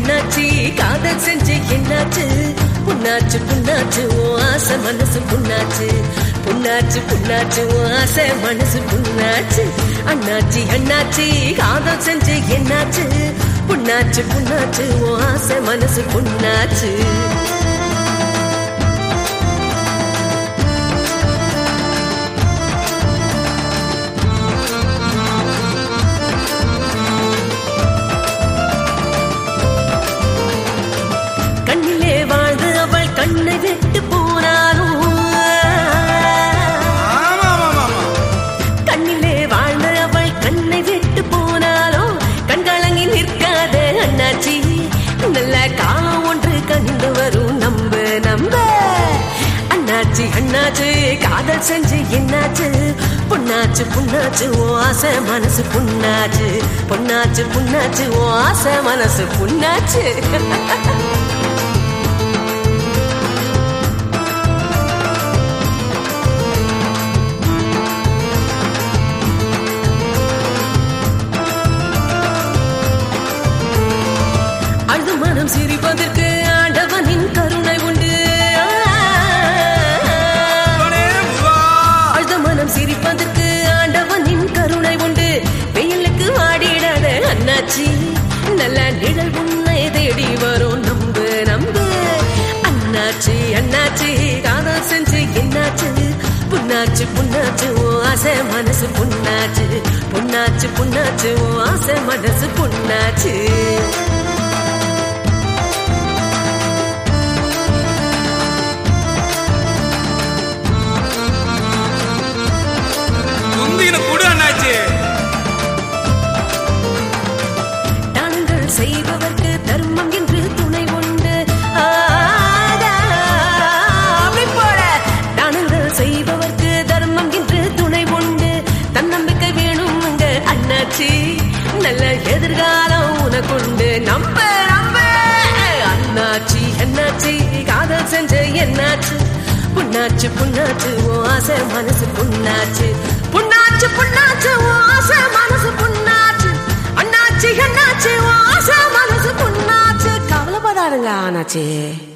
அண்ணாச்சி காதல் செஞ்சு என்னாச்சு புண்ணாச்சு புண்ணாச்சு ஓ ஆசை மனசு புண்ணாச்சு புண்ணாச்சு புண்ணாச்சு ஓ ஆசை மனசு புண்ணாச்சு அண்ணாச்சி அண்ணாச்சி காதல் செஞ்சு என்னாச்சு புண்ணாச்சு புண்ணாச்சு ஓ ஆசை மனசு புண்ணாச்சு கண்ணிலே வாழ்ந்து அவள் கண்ணை விட்டு போனாலும் ஆமா ஆமா ஆமா கண்ணிலே வாழ்ந்து அவள் கண்ணை விட்டு போனாலும் கண்கலங்கி நிற்காத அண்ணாச்சி நல்ல காலம் ஒன்று கண்டு வரும் நம்ப நம்ப அண்ணாச்சி அண்ணாச்சி காதல் செஞ்சு என்னாச்சு பொண்ணாச்சு புண்ணாச்சு ஓ ஆசை மனசு புண்ணாச்சு பொண்ணாச்சு புண்ணாச்சு ஓ ஆசை மனசு புண்ணாச்சு அழுது மனம் சிரிப்பதற்கு ஆண்டவனின் கருணை உண்டு முருகனே, முருகா. அழுத மனம் சிரிப்பதற்கு ஆண்டவனின் கருணை உண்டு வெயிலுக்கு வாடிடாத அண்ணாச்சி நல்ல நிழல் உன்னை தேடி வரும் நம்பு நம்பு அண்ணாச்சி அண்ணாச்சி காதல் செஞ்சு என்னாச்சு புண்ணாச்சு புண்ணாச்சு ஓ ஆசை மனசு புண்ணாச்சு புண்ணாச்சு புண்ணாச்சு ஓ ஆசை மனசு புண்ணாச்சு குந்தின குடு அண்ணாச்சி தானங்கள் செய்பவர்க்கு தர்மம் என்று துணை உண்டு ஆகா, அப்படி போல. தானங்கள் செய்பவர்க்கு தர்மம் என்று துணை உண்டு தன்னம்பிக்கை வேணும் அங்க அண்ணாச்சி நல்ல எதிர்காலம் உனக்குண்டு நம்ப நம்ப அண்ணாச்சி அண்ணாச்சி காதல் செஞ்ச என்னாச்சு புண்ணாச்சு புண்ணாச்சு ஓ ஆசை மனசு புண்ணாச்சு புண்ணாச்சு புண்ணாச்சு ஓ ஆசை மனசு புண்ணாச்சு அண்ணாச்சி அண்ணாச்சி ஓ ஆசை மனசு புண்ணாச்சு கவலைப்படாதுங்க அண்ணாச்சி